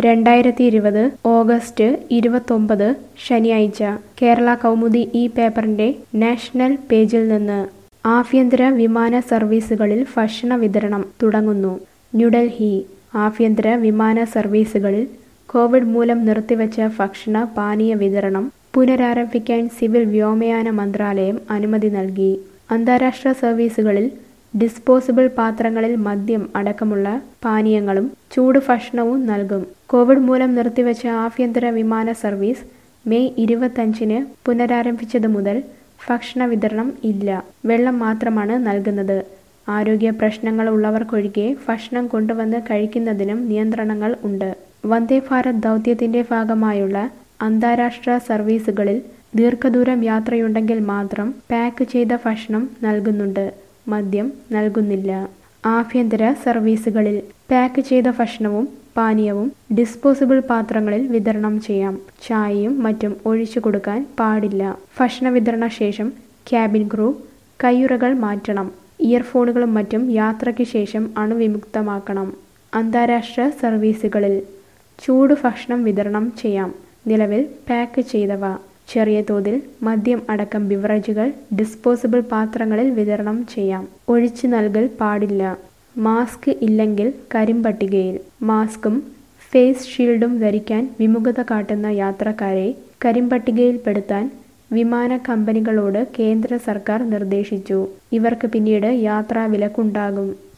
രണ്ടായിരത്തി ഇരുപത് ഓഗസ്റ്റ് ഇരുപത്തൊമ്പത് ശനിയാഴ്ച കേരള കൗമുദി ഈ പേപ്പറിന്റെ നാഷണൽ പേജിൽ നിന്ന് ആഭ്യന്തര വിമാന സർവീസുകളിൽ ഭക്ഷണ വിതരണം തുടങ്ങുന്നു ന്യൂഡൽഹി ആഭ്യന്തര വിമാന സർവീസുകളിൽ കോവിഡ് മൂലം നിർത്തിവച്ച ഭക്ഷണ പാനീയ വിതരണം പുനരാരംഭിക്കാൻ സിവിൽ വ്യോമയാന മന്ത്രാലയം അനുമതി നൽകി അന്താരാഷ്ട്ര സർവീസുകളിൽ ഡിസ്പോസിബിൾ പാത്രങ്ങളിൽ മദ്യം അടക്കമുള്ള പാനീയങ്ങളും ചൂട് ഭക്ഷണവും നൽകും കോവിഡ് മൂലം നിർത്തിവച്ച ആഭ്യന്തര വിമാന സർവീസ് മെയ് ഇരുപത്തഞ്ചിന് പുനരാരംഭിച്ചതു മുതൽ ഭക്ഷണ വിതരണം ഇല്ല വെള്ളം മാത്രമാണ് നൽകുന്നത് ആരോഗ്യ പ്രശ്നങ്ങൾ ഉള്ളവർക്കൊഴികെ ഭക്ഷണം കൊണ്ടുവന്ന് കഴിക്കുന്നതിനും നിയന്ത്രണങ്ങൾ ഉണ്ട് വന്ദേ ഭാരത് ദൗത്യത്തിന്റെ ഭാഗമായുള്ള അന്താരാഷ്ട്ര സർവീസുകളിൽ ദീർഘദൂരം യാത്രയുണ്ടെങ്കിൽ മാത്രം പാക്ക് ചെയ്ത ഭക്ഷണം നൽകുന്നുണ്ട് മദ്യം നൽകുന്നില്ല ആഭ്യന്തര സർവീസുകളിൽ പാക്ക് ചെയ്ത ഭക്ഷണവും പാനീയവും ഡിസ്പോസിബിൾ പാത്രങ്ങളിൽ വിതരണം ചെയ്യാം ചായയും മറ്റും ഒഴിച്ചു കൊടുക്കാൻ പാടില്ല ഭക്ഷണ വിതരണ ശേഷം ക്യാബിൻ ക്രൂ കയ്യുറകൾ മാറ്റണം ഇയർഫോണുകളും മറ്റും യാത്രയ്ക്ക് ശേഷം അണുവിമുക്തമാക്കണം അന്താരാഷ്ട്ര സർവീസുകളിൽ ചൂട് ഭക്ഷണം വിതരണം ചെയ്യാം നിലവിൽ പാക്ക് ചെയ്തവ ചെറിയ തോതിൽ മദ്യം അടക്കം ബിവറേജുകൾ ഡിസ്പോസിബിൾ പാത്രങ്ങളിൽ വിതരണം ചെയ്യാം ഒഴിച്ചു നൽകൽ പാടില്ല മാസ്ക് ഇല്ലെങ്കിൽ കരിമ്പട്ടികയിൽ മാസ്കും ഫേസ് ഷീൽഡും ധരിക്കാൻ വിമുഖത കാട്ടുന്ന യാത്രക്കാരെ കരിമ്പട്ടികയിൽപ്പെടുത്താൻ വിമാന കമ്പനികളോട് കേന്ദ്ര സർക്കാർ നിർദ്ദേശിച്ചു ഇവർക്ക് പിന്നീട് യാത്രാ വിലക്കുണ്ടാകും